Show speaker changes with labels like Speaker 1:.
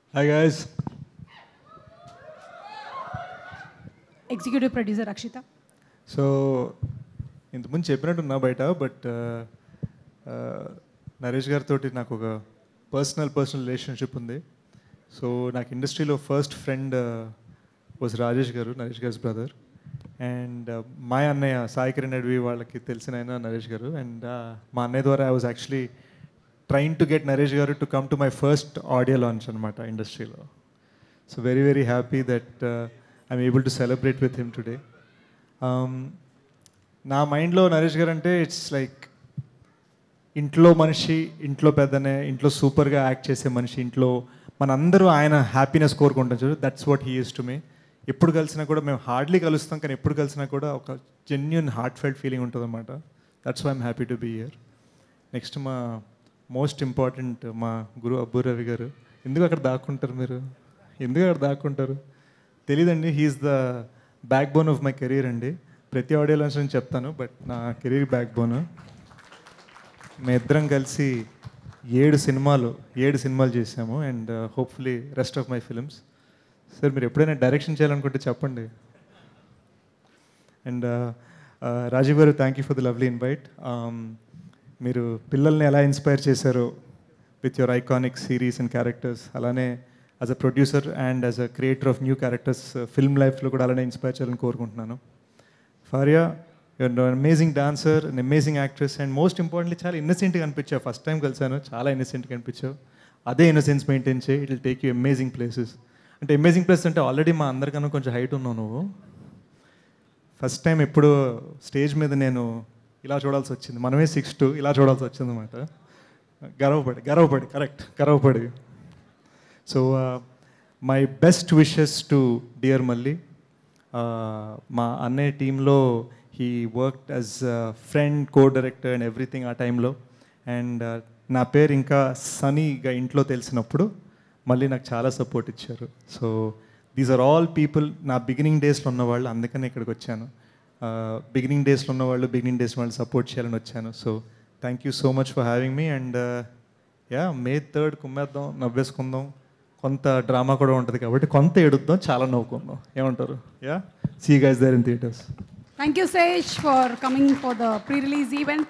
Speaker 1: hi guys
Speaker 2: executive producer Akshitha
Speaker 1: so ఇంతకుముందు చెప్పినట్టున్నా బయట బట్ నరేష్ గారితో నాకు ఒక పర్సనల్ పర్సనల్ రిలేషన్షిప్ ఉంది సో నాకు ఇండస్ట్రీలో ఫస్ట్ ఫ్రెండ్ వాజ్ రాజేష్ గారు నరేష్ గారి బ్రదర్ అండ్ మా అన్నయ్య సాయి కిరణ్ అడ్వి వాళ్ళకి తెలిసిన ఆయన నరేష్ గారు అండ్ మా అన్నయ్య ద్వారా I was actually trying to get Naresh garu to come to my first audio launch అనమాట ఇండస్ట్రీలో so very very happy that I'm able to celebrate with him today నా మైండ్లో నరేష్ గారు అంటే ఇట్స్ లైక్ ఇంట్లో మనిషి ఇంట్లో పెద్దనే ఇంట్లో సూపర్గా యాక్ట్ చేసే మనిషి ఇంట్లో మనందరూ ఆయన హ్యాపీనెస్ కోరుకుంటాం చూడు that's what he is to me ఎప్పుడు కలిసినా కూడా మేము హార్డ్లీ కలుస్తాం కానీ ఎప్పుడు కలిసినా కూడా ఒక జెన్యున్ హార్ట్ ఫెల్ట్ ఫీలింగ్ ఉంటుంది అనమాట that's why I'm happy to be here next మా మోస్ట్ ఇంపార్టెంట్ మా గురు అబ్బు రవి గారు ఎందుకు అక్కడ దాక్కుంటారు మీరు ఎందుకు అక్కడ దాక్కుంటారు తెలీదండి he is the backbone of my career అండి ప్రతి ఆడియోలో నేను చెప్తాను బట్ నా కెరీర్ బ్యాక్ బోన్ మేము ఇద్దరం కలిసి ఏడు సినిమాలు ఏడు సినిమాలు చేసాము and hopefully rest of my films sir మీరు ఎప్పుడైనా డైరెక్షన్ చేయాలనుకుంటే చెప్పండి and Rajeev garu thank you for the lovely invite మీరు పిల్లల్ని ఎలా ఇన్స్పైర్ చేశారో with your iconic series and characters అలానే as a producer and as a creator of new characters film లైఫ్లో కూడా అలానే ఇన్స్పైర్ చేయాలని కోరుకుంటున్నాను Faria you're amazing dancer and amazing actress and most importantly చాలా ఇన్నసెంట్గా అనిపించావు ఫస్ట్ టైం కలిసాను చాలా ఇన్నసెంట్గా అనిపించావు అదే ఇన్నసెన్స్ మెయింటైన్ చేయి it will take you amazing places అంటే అమేజింగ్ ప్లేస్ అంటే ఆల్రెడీ మా అందరికన్నా కొంచెం హైట్ ఉన్నావు నువ్వు ఫస్ట్ టైం ఎప్పుడు స్టేజ్ మీద నేను ఇలా చూడాల్సి వచ్చింది మనమే సిక్స్ టూ ఇలా చూడాల్సి వచ్చింది అనమాట గర్వపడి గర్వపడి కరెక్ట్ గర్వపడి so my best wishes to dear Malli మా అన్నయ్య టీంలో he work as friend co director and everything ఆ టైంలో అండ్ నా పేరు ఇంకా సనీగా ఇంట్లో తెలిసినప్పుడు మళ్ళీ నాకు చాలా సపోర్ట్ ఇచ్చారు so these are all people నా బిగినింగ్ డేస్లో ఉన్నవాళ్ళు అందుకని ఇక్కడికి వచ్చాను బిగినింగ్ డేస్లో ఉన్నవాళ్ళు బిగినింగ్ డేస్ వాళ్ళు సపోర్ట్ చేయాలని వచ్చాను so thank you so much for having me and yeah May third కుమ్మేద్దాం నవ్వేసుకుందాం కొంత డ్రామా కూడా ఉంటుంది కాబట్టి కొంత ఏడుద్దాం చాలా నవ్వుకుందాం ఏమంటారు yeah see guys there in theatres
Speaker 2: thank you Sesh for coming for the pre release event